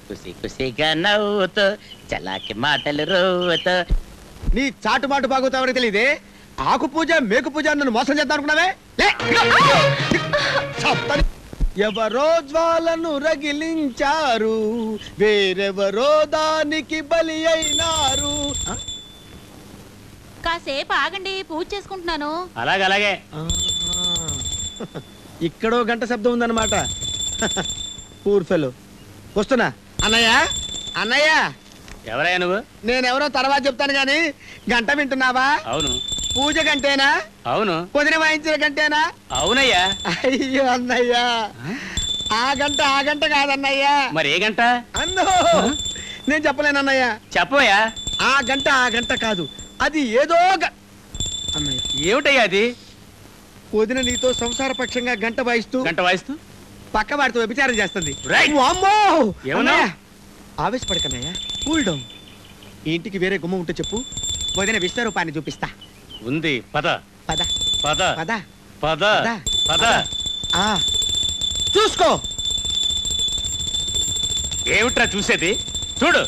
కుసి కుసిగా నవ్వుతూ చలాకి మాటలు రోవుతూ నీ చాటు మాటు బాగుతా ఎవరికి తెలియదే ఆకు పూజ మేకు పూజ అని నన్ను మోసం చేద్దాం అనుకున్నావే లే, ఇదిగో. చప్పని. ఎవరో జ్వాలను రగిలించారు వేరెవరో దానికి బలి అయినారు ఆ? కాసేపు ఆగండి పూజ చేసుకుంటున్నాను అలాగే అలాగే ఆహా. ఇక్కడో గంట శబ్దం ఉందన్నమాట పూర్ఫెలో వస్తున్నా అన్నయ్య అన్నయ్య ఎవరయ్యా నువ్వు నేనెవరో తర్వాత చెప్తాను గాని గంట వింటున్నావా అవును పూజ గంటేనా అవును కుదిరి వాయించిన గంటేనా అవునయ్యా అయ్యో అన్నయ్యా ఆ గంట ఆ గంట కాదన్నయ్యా మరి ఏ గంట అన్నో నేను చెప్పలేను అన్నయ్య చెప్పవయ్యా ఆ గంట ఆ గంట కాదు అది ఏదో గ- అన్నయ్య ఏమిటయ్యా అది వదిన నీతో సంసార పక్షంగా గంట వాయిస్తూ గంట వాయిస్తూ పక్క వాడితో వ్యభిచారం చేస్తుంది రైట్. వామ్మో! ఏమన్నా? అన్నయ్య, ఆవేశపడకన్నయ్య కూల్ డౌన్ ఈ ఇంటికి వేరే గుమ్మ ఉంటే చెప్పు వదిన విశ్వరూపాన్ని చూపిస్తా ఉంది పద పద పద పద పద పద. పద ఆ చూసుకో ఏమిట్రా చూసేది చూడు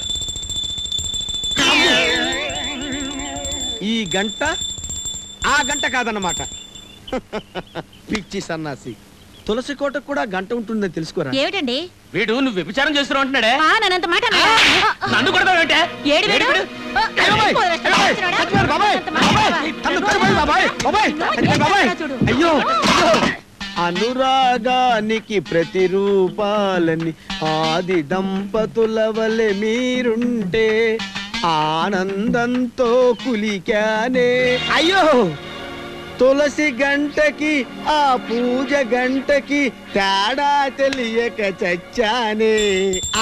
ఈ గంట ఆ గంట కాదన్నమాట పిచ్చి సన్నాసి తులసి కోటకు కూడా గంట ఉంటుందని తెలుసుకోరా ఏమిటండి వీడు నువ్వు వ్యభిచారం చేస్తున్నావు అంటున్నాడే ఆ నన్నంత మాట అన్నాడా? నన్ను కొడతావేంటే ఏడు వీడు? ఆ, అయ్యో బాబాయ్! పోదు వేస్తాడు, బాబాయ్! వేస్తున్నాడా? చచ్చిపోయాడు బాబాయ్! నన్నంత మాట బాబాయ్! అన్నాడా? తన్ను తన్ను బాబాయ్! బాబాయ్! చచ్చిపోయాడు బాబాయ్! చూడు. అయ్యో అయ్యో! అనురాగానికి ప్రతిరూపాలని ఆది దంపతుల వలె మీరుంటే ఆనందంతో కులికానే అయ్యో తులసి గంటకి ఆ పూజ గంటకి తేడా తెలియక చచ్చానే ఆ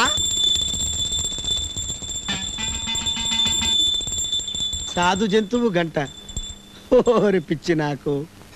సాధు జంతువు గంట ఓరి పిచ్చి నాకు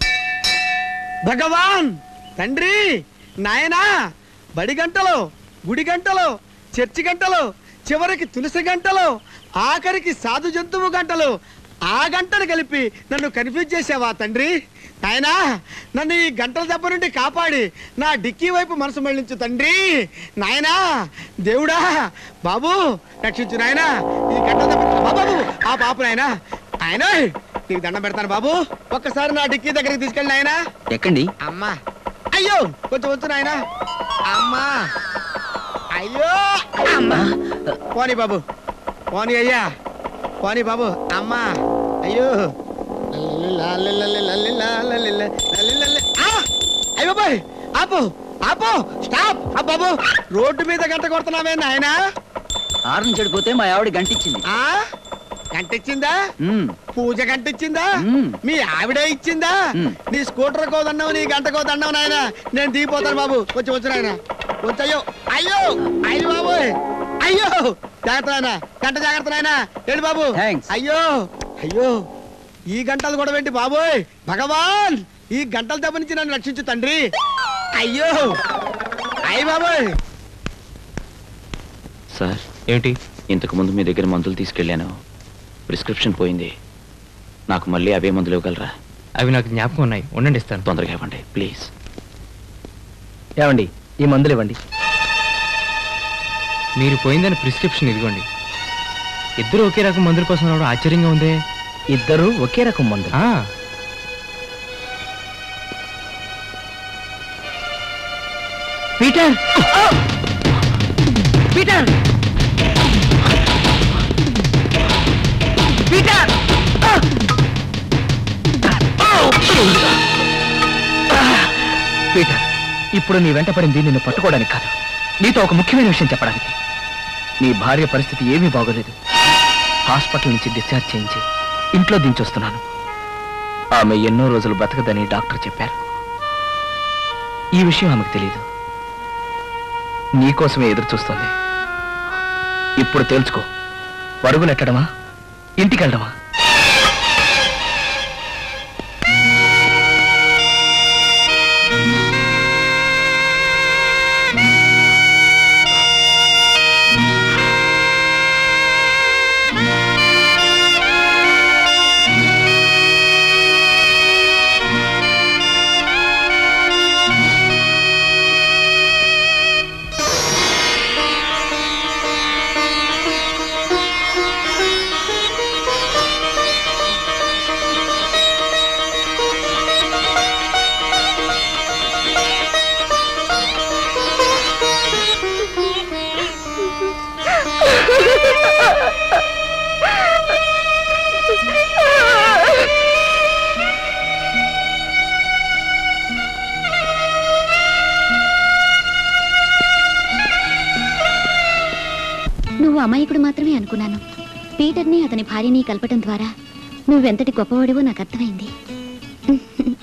భగవాన్ తండ్రి నాయనా బడి గంటలో గుడి గంటలో చర్చి గంటలో చివరికి తులసి గంటలో ఆఖరికి సాధు జంతువు గంటలు ఆ గంటను కలిపి నన్ను కన్ఫ్యూజ్ చేసావా తండ్రి నాయనా నన్ను ఈ గంటల దెబ్బ నుండి కాపాడి నా డిక్కీ వైపు మనసు మళ్ళించు తండ్రి నాయనా దేవుడా బాబు రక్షించు నాయనా ఈ గంటల దెబ్బ బాబు ఆ పాపు నాయనా ఆయన నీకు దండం పెడతాను బాబు ఒక్కసారి నా డిక్కీ దగ్గరికి తీసుకెళ్ళి నాయనా ఎక్కండి అమ్మా అయ్యో కొంచెం వచ్చు నాయనా అమ్మా అయ్యో అమ్మా పోనీ బాబు పోనీ అయ్యా పోనీ బాబు అమ్మా అయ్యో అయ్యో బాయ్ ఆపు ఆపు స్టాప్ ఆ బాబు రోడ్డు మీద గంట కొడుతున్నావే నాయనా ఆరుని చెడిపోతే మా ఆవిడ గంటిచ్చింది ఆ గంట ఇచ్చిందా మ్మ్. పూజ గంట ఇచ్చిందా మ్మ్. మీ ఆవిడే ఇచ్చిందా మ్మ్. నీ స్కూటర్ కోదన్నావు నీ గంట కోదన్నావు నాయన నేను దిగిపోతాను బాబు వచ్చి వచ్చు నాయన వచ్చయ్యో అయ్యో అయ్యో బాబు అయ్యో జాగ్రత్త నాయన గంట జాగ్రత్త నాయన ఏంటి బాబు Thanks. అయ్యో అయ్యో ఈ గంటలు కూడా ఏంటి బాబోయ్ భగవాన్ ఈ గంటల దెబ్బ నుంచి నన్ను రక్షించు తండ్రి అయ్యో అయ్య బాబోయ్ సార్ ఏమిటి ఇంతకు ముందు మీ దగ్గర మందులు తీసుకెళ్ళాను ప్రిస్క్రిప్షన్ పోయింది నాకు మళ్ళీ అవే మందులు ఇవ్వగలరా అవి నాకు జ్ఞాపకం ఉన్నాయి ఉండండి ఇస్తాను తొందరగా ఇవ్వండి ప్లీజ్ ఏమండి ఈ మందులు ఇవ్వండి మీరు పోయిందని ప్రిస్క్రిప్షన్ ఇదిగోండి ఇద్దరు ఒకే రకం మందుల కోసం రావడం ఆశ్చర్యంగా ఉందే ఇద్దరు ఒకే రకం మందులు ఆ, పీటర్ పీటర్ పీటర్ పీటర్ ఇప్పుడు నీ వెంట పడింది నిన్ను పట్టుకోవడానికి కాదు నీతో ఒక ముఖ్యమైన విషయం చెప్పడానికి నీ భార్య పరిస్థితి ఏమీ బాగోలేదు హాస్పిటల్ నుంచి డిశ్చార్జ్ చేయించి ఇంట్లో దించొస్తున్నాను ఆమె ఎన్నో రోజులు బ్రతకదని డాక్టర్ చెప్పారు ఈ విషయం ఆమెకు తెలియదు నీకోసమే ఎదురు చూస్తుంది ఇప్పుడు తేల్చుకో పరుగులెట్టడమా ఇంటికెళ్ళడమా నువ్వు అమాయకుడు మాత్రమే అనుకున్నాను పీటర్ని అతని భార్యని కలపటం ద్వారా నువ్వెంతటి గొప్పవాడివో నాకు అర్థమైంది